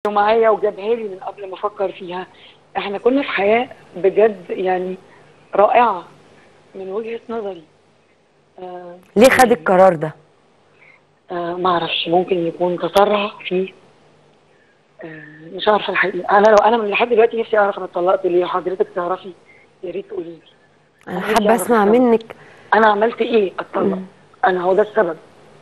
معايا وجابها لي من قبل ما افكر فيها احنا كنا في حياه بجد يعني رائعه من وجهه نظري آه ليه خد القرار ده آه ما اعرفش ممكن يكون تسرع فيه آه مش عارفه الحقيقه انا لو انا من لحد دلوقتي نفسي اعرف انا اتطلقت ليه حضرتك تعرفي يا ريت تقولي لي انا نفسي حابه أعرف اسمع السبب. منك انا عملت ايه اتطلق انا هو ده السبب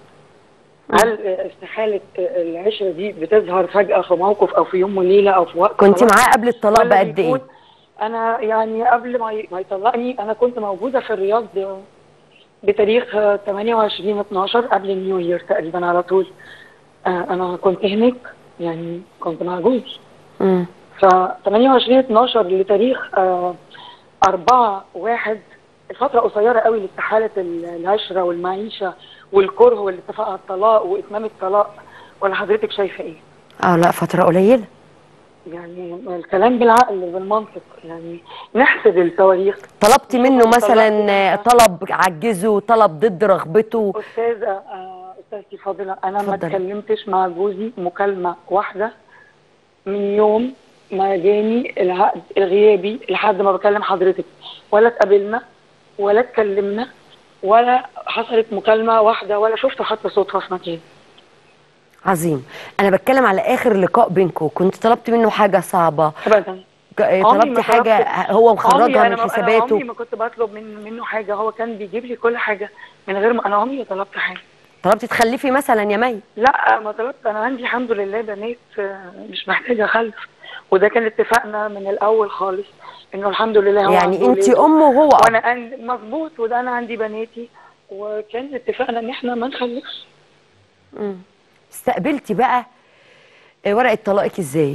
هل استحاله العشره دي بتظهر فجاه في موقف او في يوم وليله او في وقت كنت خلاص؟ معاه قبل الطلاق ولا بقد بيكون- ايه انا يعني قبل ما ي- ما يطلقني انا كنت موجوده في الرياض بتاريخ آه، 28 12 قبل النيو يير تقريبا على طول آه، انا كنت هناك يعني كنت مع جوزي مم. ف 28 12 لتاريخ آه 4 1 الفترة قصيرة قوي لاستحالة ال- العشرة والمعيشة والكره والاتفاق على الطلاق وإتمام الطلاق ولا حضرتك شايفة إيه؟ اه لا فتره قليله يعني الكلام بالعقل بالمنطق يعني نحسب التواريخ طلبت منه طلبت مثلا منها. طلب عجزه طلب ضد رغبته أستاذة آه، أستاذتي فاضلة أنا ما اتفضلي. اتكلمتش مع جوزي مكالمة واحدة من يوم ما جاني العقد الغيابي لحد ما بكلم حضرتك ولا اتقابلنا ولا اتكلمنا ولا حصلت مكالمة واحدة ولا شفت حتى صوتها في مكان عظيم انا بتكلم على اخر لقاء بينكم كنت طلبت منه حاجه صعبه أبدا ك- عمري طلبت ما حاجه طلبت- هو عمري مخرجها أنا من ما- أنا حساباته عمري ما كنت بطلب من منه حاجة هو كان بيجيب لي كل حاجة من غير ما أنا عمري ما طلبت حاجة طلبت تخلفي مثلا يا مي لا ما طلبت انا عندي الحمد لله بنات آه، مش محتاجه اخلف وده كان اتفاقنا من الاول خالص انه الحمد لله هو يعني عنده انت ولاده ام وهو اب وانا أن- مظبوط وده انا عندي بناتي وكان اتفاقنا ان احنا ما نخلفش مم. استقبلتي بقى آه، ورقه طلاقك ازاي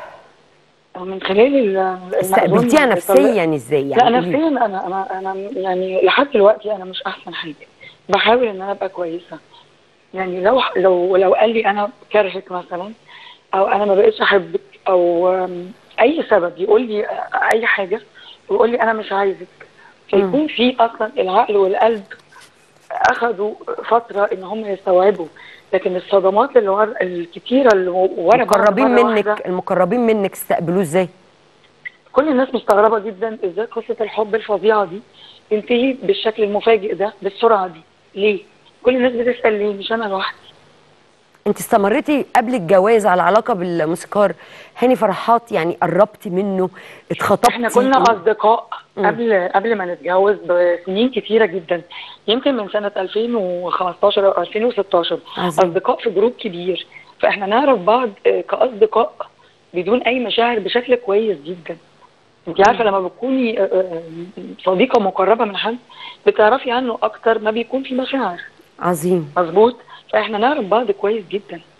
من خلال ال- استقبلتيها المأذون نفسيا ازاي لا يعني قولي. نفسيا انا انا انا يعني لحد دلوقتي انا مش احسن حاجه بحاول ان انا ابقى كويسه يعني لو لو لو قال لي انا كارهك مثلا او انا ما بقتش احبك او أم، اي سبب يقول لي اي حاجه ويقول لي انا مش عايزك فيكون في اصلا العقل والقلب اخذوا فتره ان هم يستوعبوا لكن الصدمات اللي ورا الكتيره اللي ورا بعض المقربين مرة منك واحدة، المقربين منك استقبلوه ازاي كل الناس مستغربه جدا ازاي قصه الحب الفظيعه دي تنتهي بالشكل المفاجئ ده بالسرعه دي ليه كل الناس بتسال ليه مش انا لوحدي انت استمرتي قبل الجواز على علاقه بالموسيقار هاني فرحات يعني قربتي منه اتخطبتي احنا كنا اصدقاء قبل قبل ما نتجوز بسنين كتيره جدا يمكن من سنه 2015 او 2016 عظيم. اصدقاء في جروب كبير فاحنا نعرف بعض آه، كاصدقاء بدون اي مشاعر بشكل كويس جدا انت عارفه لما بتكوني آه، آه، صديقه مقربه من حد بتعرفي عنه اكتر ما بيكون في مشاعر عظيم مظبوط فاحنا نعرف بعض كويس جدا